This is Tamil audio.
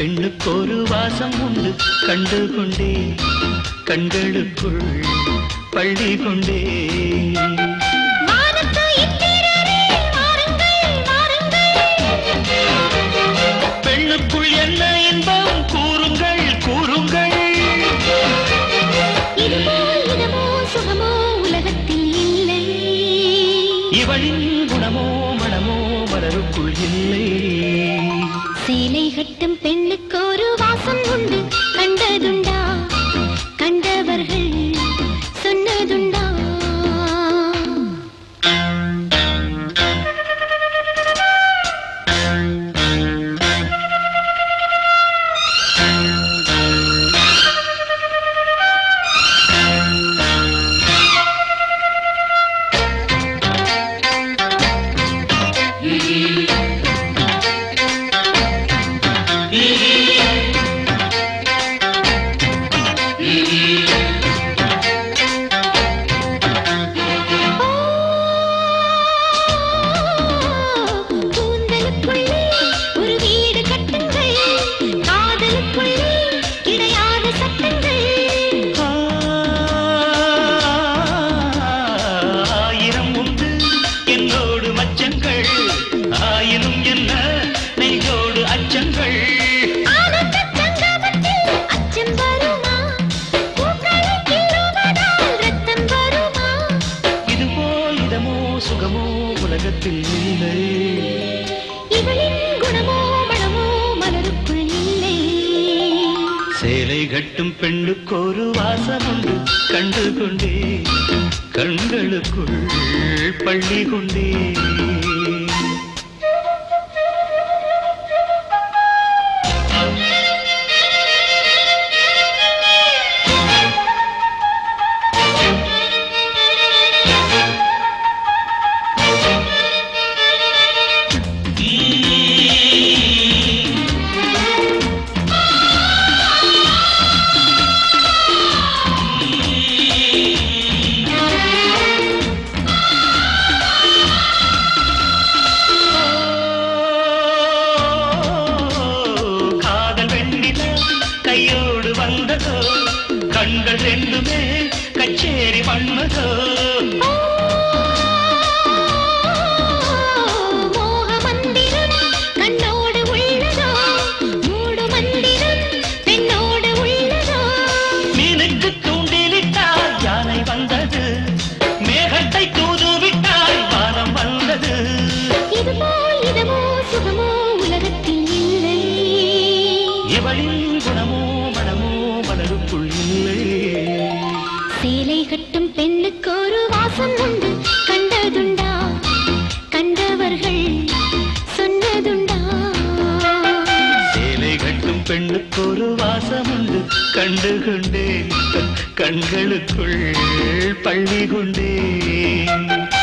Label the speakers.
Speaker 1: பெண்ணுக்கு ஒரு வாசம் உண்டு கண்டு கொண்டே கண்களுக்குள் பள்ளி கொண்டே
Speaker 2: வானத்து இந்திரரே வாருங்கள் வாருங்கள்
Speaker 1: பெண்ணுக்குள் என்ன இன்பம் கூறுங்கள் கூறுங்கள்
Speaker 2: இதுவோ இதமோ சுகமோ உலகத்தில் இல்லை
Speaker 1: இவளின் குணமோ மனமோ மலருக்குள் இல்லை
Speaker 2: சேலை கட்டும் பெண்ணுக்கு ஒரு வாசம் உண்டு கண்டதுண்டா கண்டவர்கள் சொன்னதுண்டா கூந்தலுக்குள்ளே ஒரு வீடு கட்டுங்கள் காதலுக்குள்ளே கிடையாத சட்டங்கள்
Speaker 1: ஆயிரம் உண்டு என்னோடு மச்சங்கள் ஆயினும் என்ன நெஞ்சோடு அச்சங்கள்
Speaker 2: ஆனந்த சங்கமத்தில் அச்சம் வருமா பூக்களை கிள்ளுவதால் ரத்தம் வருமா
Speaker 1: இதுவோ இதமோ சுகமோ உலகத்தில் இல்லை
Speaker 2: இவளின் குணமோ மனமோ மலருக்குள் இல்லை
Speaker 1: சேலை கட்டும் பெண்ணுக்கு ஒரு வாசம் உண்டு கண்டு கொண்டே கண்களுக்குள் பள்ளி கொண்டே காதல் வெண்ணில கையோடு வந்ததோ கண்கள் ரெண்டுமே கச்சேரி பண்ணதோ
Speaker 2: மோக மந்திரம் கண்ணோடு உள்ளதோ மூடு மந்திரம் பெண்ணோடு உள்ளதோ
Speaker 1: மீனுக்கு தூண்டிலிட்டால் யானை வந்தது மேகத்தை தூதுவிட்டால் வானம் வந்தது
Speaker 2: இதுவோ இதமோ சுகமோ உலகத்தில் இல்லை
Speaker 1: இவளின் குணமோ மனமோ மலருக்குள் இல்லை
Speaker 2: சேலை கட்டும் பெண்ணுக்கு ஒரு வாசம் உண்டு கண்டதுண்டா கண்டவர்கள் சொன்னதுண்டா
Speaker 1: சேலை கட்டும் பெண்ணுக்கு ஒரு வாசம் உண்டு கண்டு கொண்டேன் கண்களுக்குள் பள்ளி கொண்டேன்